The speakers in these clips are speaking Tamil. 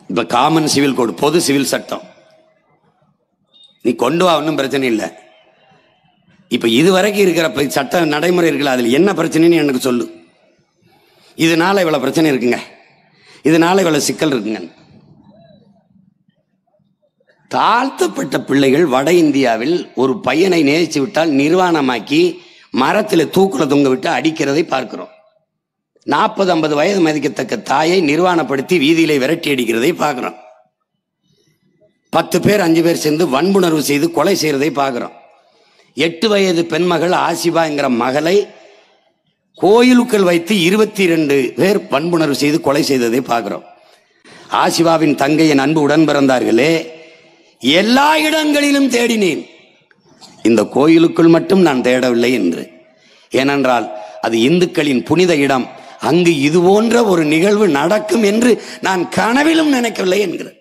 இப்ப காமன் சிவில் கோடு பொது சிவில் சட்டம் நீ கொண்டு வா ஒன்றும் பிரச்சனை இல்லை இப்ப இதுவரைக்கும் இருக்கிற ப- சட்ட நடைமுறை இருக்குல்ல அதுல என்ன பிரச்சனைன்னு எனக்கு சொல்லு இதனால இவ்வளவு பிரச்சனை இருக்குங்க இதனால இவ்வளவு சிக்கல் இருக்குங்க தாழ்த்தப்பட்ட பிள்ளைகள் வட இந்தியாவில் ஒரு பையனை நேசித்து விட்டால் நிர்வாணமாக்கி மரத்தில் தூக்குல தொங்க விட்டு அடிக்கிறதை பார்க்கிறோம் நாற்பது ஐம்பது வயது மதிக்கத்தக்க தாயை நிர்வாணப்படுத்தி வீதியிலே விரட்டி அடிக்கிறதை பார்க்கிறோம் பத்து பேர் அஞ்சு பேர் சேர்ந்து வன்புணர்வு செய்து கொலை செய்யறதை பார்க்கிறோம் எட்டு வயது பெண்மகள் ஆசிபாங்கிற மகளை கோயிலுக்குள் வைத்து இருபத்தி ரெண்டு பேர் வன்புணர்வு செய்து கொலை செய்ததை பார்க்கிறோம் ஆசிபாவின் தங்கை என் அன்பு உடன் பிறந்தார்களே எல்லா இடங்களிலும் தேடினேன் இந்த கோயிலுக்குள் மட்டும் நான் தேடவில்லை என்று ஏனென்றால் அது இந்துக்களின் புனித இடம் அங்கு இது போன்ற ஒரு நிகழ்வு நடக்கும் என்று நான் கனவிலும் நினைக்கவில்லை என்கிறேன்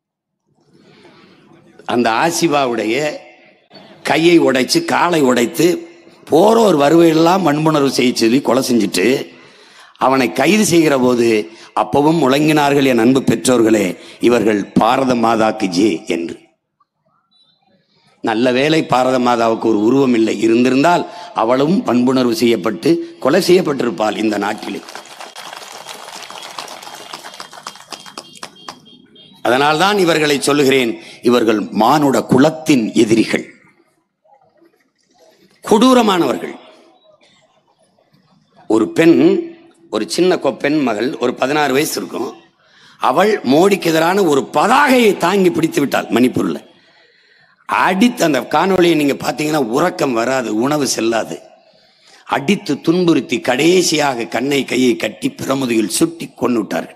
அந்த ஆசிபாவுடைய கையை உடைச்சு காலை உடைத்து போறோர் வருவையெல்லாம் வன்புணர்வு செய்ய சொல்லி கொலை செஞ்சுட்டு அவனை கைது செய்கிற போது அப்பவும் முழங்கினார்கள் என் அன்பு பெற்றோர்களே இவர்கள் பாரத மாதாக்கு ஜே என்று நல்ல வேளை பாரத மாதாவுக்கு ஒரு உருவம் இல்லை இருந்திருந்தால் அவளும் பண்புணர்வு செய்யப்பட்டு கொலை செய்யப்பட்டிருப்பாள் இந்த நாட்டிலே அதனால்தான் இவர்களை சொல்லுகிறேன் இவர்கள் மானுட குலத்தின் எதிரிகள் கொடூரமானவர்கள் ஒரு பெண் ஒரு சின்ன கொ- பெண் மகள் ஒரு பதினாறு வயசு இருக்கும் அவள் மோடிக்கு எதிரான ஒரு பதாகையை தாங்கி பிடித்து விட்டாள் மணிப்பூர்ல அடித்து அந்த காணொளியை நீங்க பார்த்தீங்கன்னா உறக்கம் வராது உணவு செல்லாது அடித்து துன்புறுத்தி கடைசியாக கண்ணை கையை கட்டி பிரமுதியில் சுட்டி கொண்டு விட்டார்கள்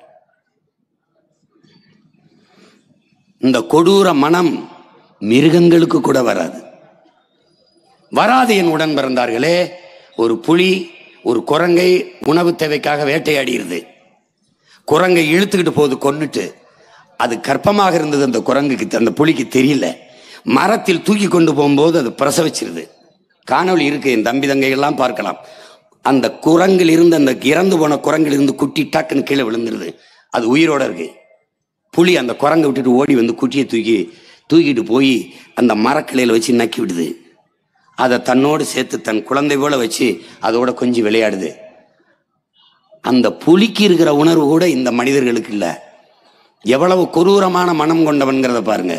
இந்த கொடூர மனம் மிருகங்களுக்கு கூட வராது வராது என் உடன் பிறந்தார்களே ஒரு புலி ஒரு குரங்கை உணவு தேவைக்காக வேட்டையாடிடுது குரங்கை இழுத்துக்கிட்டு போகுது கொன்னுட்டு அது கர்ப்பமாக இருந்தது அந்த குரங்குக்கு அந்த புலிக்கு தெரியல மரத்தில் தூக்கி கொண்டு போகும்போது அது பிரசவிச்சிருது காணொளி இருக்கு என் தம்பி தங்கைகள்லாம் பார்க்கலாம் அந்த குரங்கில் இருந்து அந்த இறந்து போன குரங்கில் இருந்து குட்டி டக்குன்னு கீழே விழுந்துருது அது உயிரோட இருக்கு புலி அந்த குரங்கை விட்டுட்டு ஓடி வந்து குட்டியை தூக்கி தூக்கிட்டு போய் அந்த மரக்கிளையில வச்சு நக்கி விடுது அதை தன்னோடு சேர்த்து தன் குழந்தை போல வச்சு அதோட கொஞ்சம் விளையாடுது அந்த புலிக்கு இருக்கிற உணர்வு கூட இந்த மனிதர்களுக்கு இல்லை எவ்வளவு கொடூரமான மனம் கொண்டவன்கிறத பாருங்க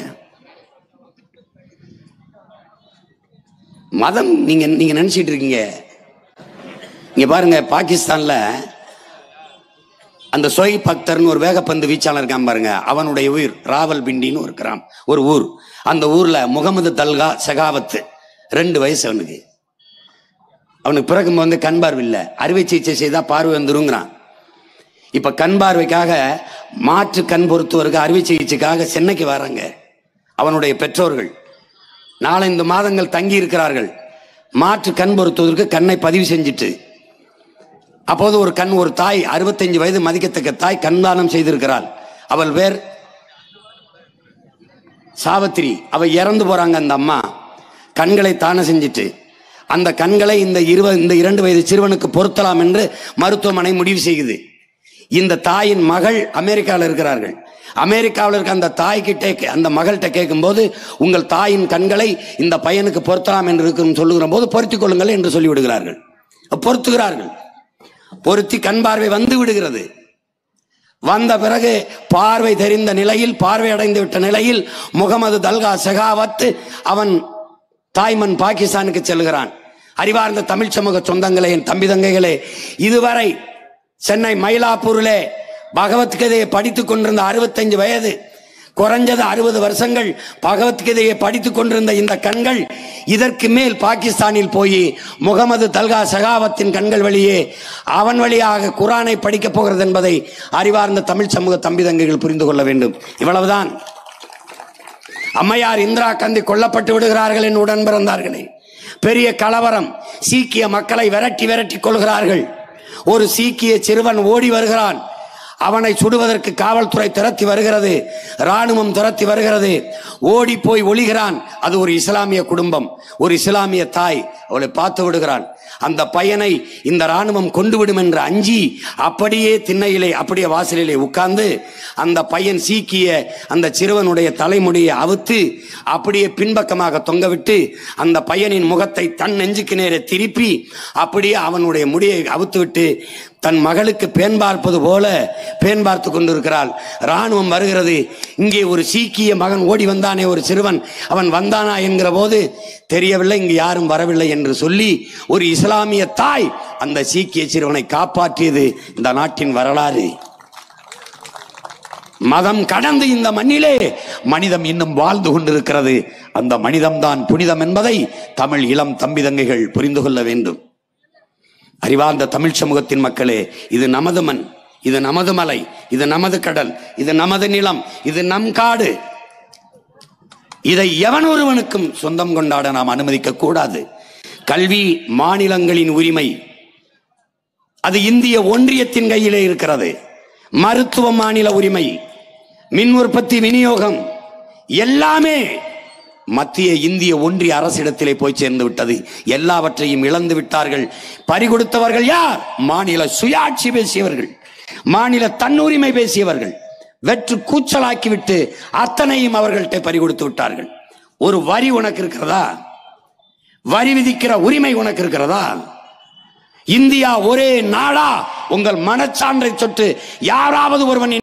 மதம் நீங்க நீங்க நினைச்சிட்டு இருக்கீங்க இங்க பாருங்க பாகிஸ்தான்ல அந்த சொய் பக்தர்னு ஒரு வேகப்பந்து வீச்சாளர் இருக்கான் பாருங்க அவனுடைய உயிர் ராவல் பிண்டின்னு ஒரு கிராம் ஒரு ஊர் அந்த ஊர்ல முகமது தல்கா செகாவத் ரெண்டு வயசு அவனுக்கு அவனுக்கு பிறக்கும் வந்து கண் பார்வை இல்லை அறுவை சிகிச்சை செய்தா பார்வை வந்துருங்கிறான் இப்ப கண் பார்வைக்காக மாற்று கண் பொருத்துவருக்கு அறுவை சிகிச்சைக்காக சென்னைக்கு வராங்க அவனுடைய பெற்றோர்கள் நாலந்து மாதங்கள் தங்கி இருக்கிறார்கள் மாற்று கண் பொருத்துவதற்கு கண்ணை பதிவு செஞ்சுட்டு அப்போது ஒரு கண் ஒரு தாய் அறுபத்தஞ்சு வயது மதிக்கத்தக்க தாய் கண்தானம் செய்திருக்கிறாள் அவள் பேர் சாவித்திரி அவ இறந்து போறாங்க அந்த அம்மா கண்களை தானம் செஞ்சுட்டு அந்த கண்களை இந்த இருவ இந்த இரண்டு வயது சிறுவனுக்கு பொருத்தலாம் என்று மருத்துவமனை முடிவு செய்யுது இந்த தாயின் மகள் அமெரிக்காவில் இருக்கிறார்கள் அமெரிக்காவில் இருக்க அந்த தாய்கிட்ட அந்த மகள்கிட்ட கேட்கும்போது உங்கள் தாயின் கண்களை இந்த பையனுக்கு பொருத்தலாம் என்று இருக்கும் சொல்லுகிற போது பொருத்திக் கொள்ளுங்கள் என்று சொல்லி விடுகிறார்கள் பொருத்துகிறார்கள் பொருத்தி கண் பார்வை வந்து விடுகிறது வந்த பிறகு பார்வை தெரிந்த நிலையில் பார்வை அடைந்து விட்ட நிலையில் முகமது தல்கா செகாவத் அவன் தாய்மன் பாகிஸ்தானுக்கு செல்கிறான் அறிவார்ந்த தமிழ் சமூக சொந்தங்களே என் தம்பி தங்கைகளே இதுவரை சென்னை மயிலாப்பூரிலே பகவத்கீதையை படித்துக் கொண்டிருந்த அறுபத்தஞ்சு வயது குறைஞ்சது அறுபது வருஷங்கள் பகவத்கீதையை படித்துக் கொண்டிருந்த இந்த கண்கள் இதற்கு மேல் பாகிஸ்தானில் போய் முகமது தல்கா சகாவத்தின் கண்கள் வழியே அவன் வழியாக குரானை படிக்கப் போகிறது என்பதை அறிவார்ந்த தமிழ் சமூக தம்பி தங்கைகள் புரிந்து கொள்ள வேண்டும் இவ்வளவுதான் அம்மையார் இந்திரா காந்தி கொல்லப்பட்டு விடுகிறார்கள் என்று உடன் பிறந்தார்களே பெரிய கலவரம் சீக்கிய மக்களை விரட்டி விரட்டி கொள்கிறார்கள் ஒரு சீக்கிய சிறுவன் ஓடி வருகிறான் அவனை சுடுவதற்கு காவல்துறை துரத்தி வருகிறது ராணுவம் துரத்தி வருகிறது ஓடி போய் ஒளிகிறான் அது ஒரு இஸ்லாமிய குடும்பம் ஒரு இஸ்லாமிய தாய் அவளை பார்த்து விடுகிறான் அந்த பையனை இந்த ராணுவம் கொண்டு விடும் என்று அஞ்சி அப்படியே திண்ணையிலே அப்படியே வாசலிலே உட்கார்ந்து அந்த பையன் சீக்கிய அந்த சிறுவனுடைய தலைமுடியை அவுத்து அப்படியே பின்பக்கமாக தொங்கவிட்டு அந்த பையனின் முகத்தை தன் நெஞ்சுக்கு நேரே திருப்பி அப்படியே அவனுடைய முடியை அவுத்துவிட்டு தன் மகளுக்கு பேன் பார்ப்பது போல பேன் பார்த்து கொண்டிருக்கிறாள் ராணுவம் வருகிறது இங்கே ஒரு சீக்கிய மகன் ஓடி வந்தானே ஒரு சிறுவன் அவன் வந்தானா என்கிற போது தெரியவில்லை இங்கு யாரும் வரவில்லை என்று சொல்லி ஒரு இஸ்லாமிய தாய் அந்த சீக்கிய சிறுவனை காப்பாற்றியது இந்த நாட்டின் வரலாறு மதம் கடந்து இந்த மண்ணிலே மனிதம் இன்னும் வாழ்ந்து கொண்டிருக்கிறது அந்த மனிதம்தான் புனிதம் என்பதை தமிழ் இளம் தம்பிதங்கைகள் புரிந்து கொள்ள வேண்டும் அறிவார்ந்த தமிழ் சமூகத்தின் மக்களே இது நமது மண் இது நமது மலை இது நமது கடல் இது நமது நிலம் இது நம் காடு இதை எவன் ஒருவனுக்கும் சொந்தம் கொண்டாட நாம் அனுமதிக்க கூடாது கல்வி மாநிலங்களின் உரிமை அது இந்திய ஒன்றியத்தின் கையிலே இருக்கிறது மருத்துவ மாநில உரிமை மின் உற்பத்தி விநியோகம் எல்லாமே மத்திய இந்திய ஒன்றிய அரசிடத்திலே போய் சேர்ந்து விட்டது எல்லாவற்றையும் இழந்து விட்டார்கள் பறிகொடுத்தவர்கள் யார் மாநில சுயாட்சி பேசியவர்கள் மாநில தன்னுரிமை பேசியவர்கள் வெற்று கூச்சலாக்கிவிட்டு அத்தனையும் அவர்கள்ட்ட பறிகொடுத்து விட்டார்கள் ஒரு வரி உனக்கு இருக்கிறதா வரி விதிக்கிற உரிமை உனக்கு இருக்கிறதா இந்தியா ஒரே நாடா உங்கள் மனச்சான்றை சொட்டு யாராவது ஒருவன்